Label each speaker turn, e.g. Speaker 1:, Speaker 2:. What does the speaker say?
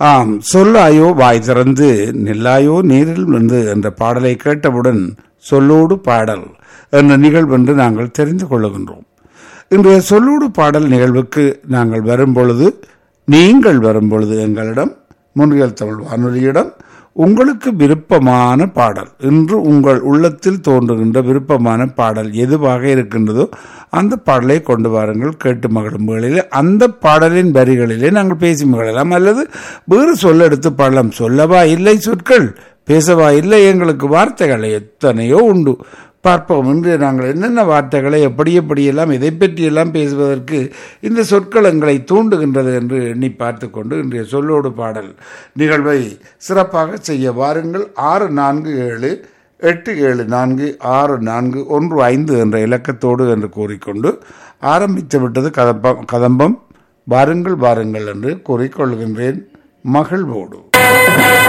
Speaker 1: ஆம் சொல்லாயோ வாய் திறந்து நில்லாயோ நீரில் வந்து என்ற பாடலை கேட்டவுடன் சொல்லோடு பாடல் என்ற நிகழ்வென்று நாங்கள் தெரிந்து கொள்ளுகின்றோம் இன்றைய சொல்லோடு பாடல் நிகழ்வுக்கு நாங்கள் வரும்பொழுது நீங்கள் வரும்பொழுது எங்களிடம் முன்னியல் தமிழ் வானொலியிடம் உங்களுக்கு விருப்பமான பாடல் இன்று உங்கள் உள்ளத்தில் தோன்றுகின்ற விருப்பமான பாடல் எதுவாக இருக்கின்றதோ அந்த பாடலை கொண்டு வாருங்கள் கேட்டு மகிழும் வேளையில் அந்த பாடலின் வரிகளிலே நாங்கள் பேசி மகிழலாம் அல்லது வேறு சொல்ல எடுத்து பாடலாம் சொல்லவா இல்லை சொற்கள் பேசவா இல்லை எங்களுக்கு வார்த்தைகள் எத்தனையோ உண்டு பார்ப்போம் இன்று நாங்கள் என்னென்ன வார்த்தைகளை எப்படி எப்படியெல்லாம் இதை பற்றியெல்லாம் பேசுவதற்கு இந்த சொற்கள் எங்களை தூண்டுகின்றது என்று எண்ணி பார்த்து கொண்டு இன்றைய சொல்லோடு பாடல் நிகழ்வை சிறப்பாக செய்ய வாருங்கள் ஆறு நான்கு ஏழு எட்டு ஏழு நான்கு ஆறு நான்கு ஒன்று ஐந்து என்ற இலக்கத்தோடு என்று கூறிக்கொண்டு ஆரம்பித்து விட்டது கதம்பம் கதம்பம் வாருங்கள் வாருங்கள் என்று கூறிக்கொள்கின்றேன் மகிழ்வோடு